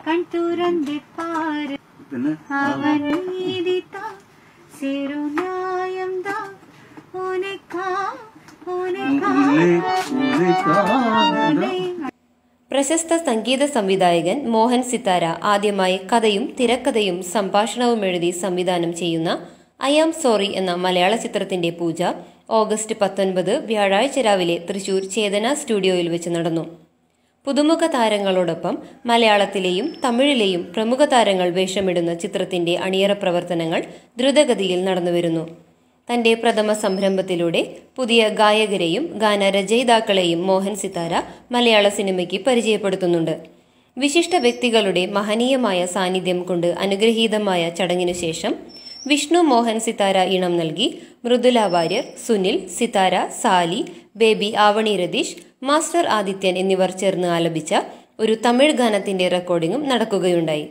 கண் துறந்து பாரு പിന്നെ அவன் நீதிதான் சிறு நியாயம்தான் உனக்கா உனக்கா ഉള്ളി ഉള്ളി കാണുന്ന പ്രശസ്ത സംഗീത സംവിധായകൻ മോഹൻ സിത്താര ആദ്യമായി കഥയും തിരക്കഥയും സംഭാഷണവും എഴുതി സംവിധാനം ചെയ്യുന്ന ഐ ആം സോറി എന്ന മലയാള ചിത്രത്തിന്റെ പൂജ ഓഗസ്റ്റ് പത്തൊൻപത് വ്യാഴാഴ്ച രാവിലെ തൃശൂർ ചേതന സ്റ്റുഡിയോയിൽ വെച്ച് നടന്നു പുതുമുഖ താരങ്ങളോടൊപ്പം മലയാളത്തിലെയും തമിഴിലെയും പ്രമുഖ താരങ്ങൾ വേഷമിടുന്ന ചിത്രത്തിന്റെ അണിയറ പ്രവർത്തനങ്ങൾ ദ്രുതഗതിയിൽ നടന്നുവരുന്നു തന്റെ പ്രഥമ സംരംഭത്തിലൂടെ പുതിയ ഗായകരെയും ഗാനരചയിതാക്കളെയും മോഹൻ സിത്താര മലയാള സിനിമയ്ക്ക് പരിചയപ്പെടുത്തുന്നുണ്ട് വിശിഷ്ട വ്യക്തികളുടെ മഹനീയമായ സാന്നിധ്യം കൊണ്ട് അനുഗ്രഹീതമായ ചടങ്ങിനു ശേഷം വിഷ്ണു മോഹൻ സിത്താര ഇണം നൽകി മൃദുല വാര്യർ സുനിൽ സിത്താര സാലി ബേബി ആവണി രതീഷ് മാസ്റ്റർ ആദിത്യൻ എന്നിവർ ചേർന്ന് ആലപിച്ച ഒരു തമിഴ് ഗാനത്തിന്റെ റെക്കോർഡിംഗും നടക്കുകയുണ്ടായി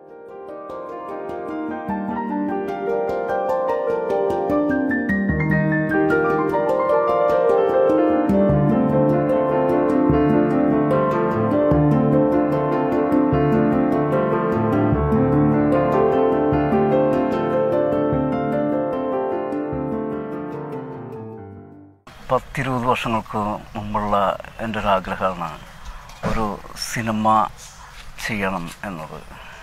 പത്തിരുപത് വർഷങ്ങൾക്ക് മുമ്പുള്ള എൻ്റെ ഒരു ആഗ്രഹമാണ് ഒരു സിനിമ ചെയ്യണം എന്നത്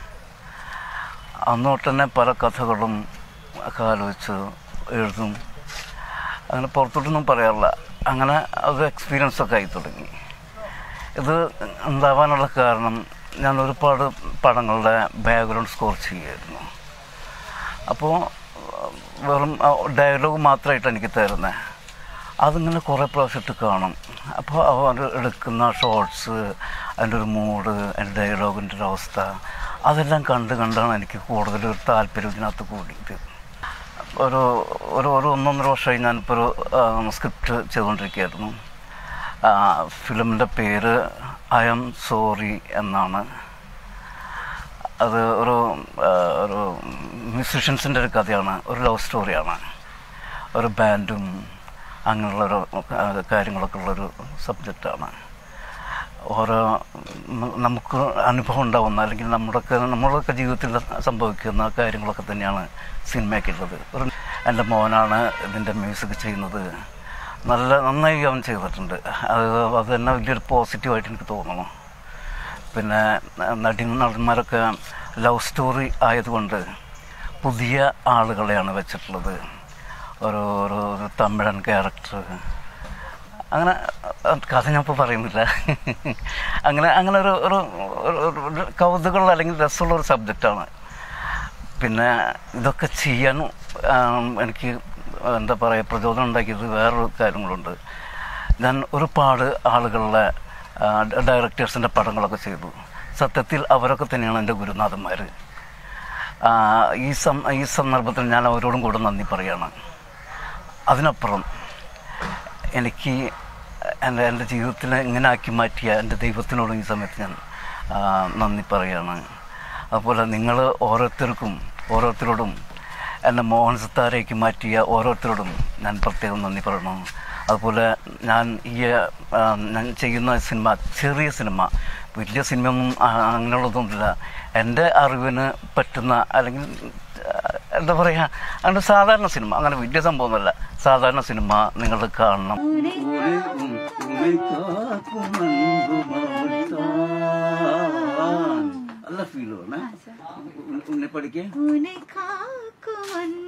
അന്നോട്ട് തന്നെ പല കഥകളും ഒക്കെ ആലോചിച്ച് എഴുതും അങ്ങനെ പുറത്തോട്ടൊന്നും പറയാറില്ല അങ്ങനെ അത് എക്സ്പീരിയൻസ് ഒക്കെ ആയി തുടങ്ങി ഇത് ഉണ്ടാവാനുള്ള കാരണം ഞാൻ ഒരുപാട് പടങ്ങളുടെ ബാക്ക്ഗ്രൗണ്ട് സ്കോർ ചെയ്യുമായിരുന്നു അപ്പോൾ വെറും ഡയലോഗ് മാത്രമായിട്ട് എനിക്ക് തരുന്നത് അതിങ്ങനെ കുറേ പ്രാവശ്യമായിട്ട് കാണും അപ്പോൾ അവർ എടുക്കുന്ന ഷോർട്സ് അതിൻ്റെ ഒരു മൂഡ് അതിൻ്റെ ഡയലോഗിൻ്റെ ഒരു അവസ്ഥ അതെല്ലാം കണ്ട് കണ്ടാണ് എനിക്ക് കൂടുതൽ ഒരു താല്പര്യം ഇതിനകത്ത് കൂടിയത് ഒരു ഒരു ഒരു ഒന്നൊന്നര വർഷമായി ഞാനിപ്പോൾ ഒരു സ്ക്രിപ്റ്റ് ചെയ്തുകൊണ്ടിരിക്കുകയായിരുന്നു ഫിലിമിൻ്റെ പേര് ഐ എം സോറി എന്നാണ് അത് ഒരു ആ, ഒരു മ്യൂസീഷ്യൻസിൻ്റെ ഒരു കഥയാണ് ഒരു ലവ് സ്റ്റോറിയാണ് ഒരു ബാൻഡും അങ്ങനെയുള്ളൊരു ആ, കാര്യങ്ങളൊക്കെ ഉള്ളൊരു സബ്ജക്റ്റാണ് ഓരോ ന- നമുക്ക് അനുഭവം ഉണ്ടാവുന്ന അല്ലെങ്കിൽ നമ്മുടെയൊക്കെ നമ്മുടെയൊക്കെ ജീവിതത്തിൽ സംഭവിക്കുന്ന കാര്യങ്ങളൊക്കെ തന്നെയാണ് സിനിമയ്ക്കുള്ളത് ഒരു എൻ്റെ മോനാണ് ഇതിൻ്റെ മ്യൂസിക് ചെയ്യുന്നത് നല്ല നന്നായി അവൻ ചെയ്തിട്ടുണ്ട് അത് അത് തന്നെ വലിയൊരു പോസിറ്റീവായിട്ട് എനിക്ക് തോന്നുന്നു പിന്നെ നടി നടന്മാരൊക്കെ ലവ് സ്റ്റോറി ആയതുകൊണ്ട് പുതിയ ആളുകളെയാണ് വെച്ചിട്ടുള്ളത് ഒരു ഒരു ഒരു തമിഴൻ ക്യാരക്ടർ അങ്ങനെ അഹ് കഥ ഞാൻ ഇപ്പോൾ പറയുന്നില്ല അങ്ങനെ അങ്ങനെ ഒരു ഒരു ഒരു- ഒരു- ഒരു കൗതുകമുള്ള അല്ലെങ്കിൽ രസമുള്ള ഒരു സബ്ജക്റ്റാണ് പിന്നെ ഇതൊക്കെ ചെയ്യാൻ ആം, എനിക്ക് എന്താ പറയുക പ്രചോദനം ഉണ്ടാക്കിയത് വേറൊരു കാര്യങ്ങളുണ്ട് ഞാൻ ഒരുപാട് ആളുകളുടെ ഡയറക്ടേഴ്സിൻ്റെ പടങ്ങളൊക്കെ ചെയ്തു സത്യത്തിൽ അവരൊക്കെ തന്നെയാണ് എൻ്റെ ഗുരുനാഥന്മാർ ഈ സം ഈ സന്ദർഭത്തിൽ ഞാൻ അവരോടും കൂടെ നന്ദി പറയുകയാണ് അതിനപ്പുറം എനിക്ക് എൻ്റെ എൻ്റെ ജീവിതത്തിനെ ഇങ്ങനെ ആക്കി മാറ്റിയ എൻ്റെ ദൈവത്തിനോടും ഈ സമയത്ത് ഞാൻ ആ, നന്ദി പറയുകയാണ് അതുപോലെ നിങ്ങൾ ഓരോരുത്തർക്കും ഓരോരുത്തരോടും എന്നെ മോഹൻ സിത്താരയ്ക്ക് മാറ്റിയ ഓരോരുത്തരോടും ഞാൻ പ്രത്യേകം നന്ദി പറയണം അതുപോലെ ഞാൻ ഈ ആ, ഞാൻ ചെയ്യുന്ന സിനിമ ചെറിയ സിനിമ വലിയ സിനിമയൊന്നും ആ, അങ്ങനെയുള്ളതൊന്നുമില്ല എൻ്റെ അറിവിന് പറ്റുന്ന അല്ലെങ്കിൽ ആ, എന്താ പറയുക അങ്ങനെ സാധാരണ സിനിമ അങ്ങനെ വലിയ സംഭവമൊന്നുമല്ല സാധാരണ സിനിമ നിങ്ങൾ കാണണം നല്ല ഫീൽ ഉന്നെ പഠിക്കേ உன்னை காக்கும்